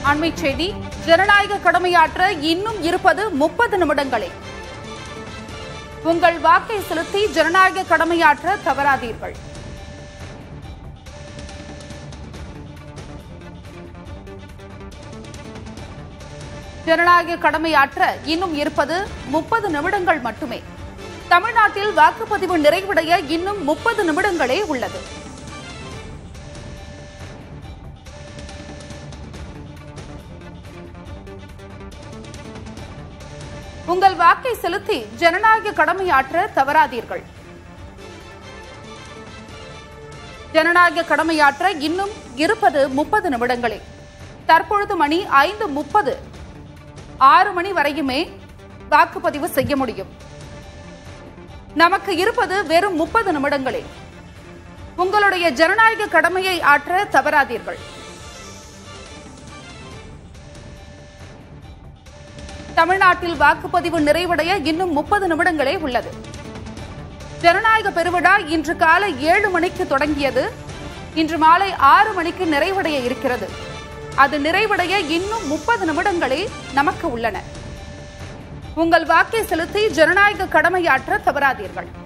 அண்மை செய்தி ஜனநாயக கடமையாற்ற இன்னும் இருப்பது முப்பது நிமிடங்களே உங்கள் வாக்கை செலுத்தி ஜனநாயக கடமையாற்ற தவறாதீர்கள் ஜனநாயக கடமையாற்ற இன்னும் இருப்பது முப்பது நிமிடங்கள் மட்டுமே தமிழ்நாட்டில் வாக்குப்பதிவு நிறைவடைய இன்னும் முப்பது நிமிடங்களே உள்ளது உங்கள் வாக்கை செலுத்தி ஜனநாயக கடமையாற்ற தவறாதீர்கள் ஜனநாயக கடமையாற்ற இன்னும் இருப்பது முப்பது நிமிடங்களே தற்பொழுது மணி ஐந்து முப்பது ஆறு மணி வரையுமே வாக்குப்பதிவு செய்ய முடியும் நமக்கு இருப்பது வெறும் முப்பது நிமிடங்களே உங்களுடைய ஜனநாயக கடமையை ஆற்ற தவறாதீர்கள் தமிழ்நாட்டில் வாக்குப்பதிவு நிறைவடைய இன்னும் முப்பது நிமிடங்களே உள்ளது ஜனநாயக பெருவிழா இன்று காலை ஏழு மணிக்கு தொடங்கியது இன்று மாலை ஆறு மணிக்கு நிறைவடைய இருக்கிறது அது நிறைவடைய இன்னும் முப்பது நிமிடங்களே நமக்கு உள்ளன உங்கள் வாக்கை செலுத்தி ஜனநாயக கடமையாற்ற தவறாதீர்கள்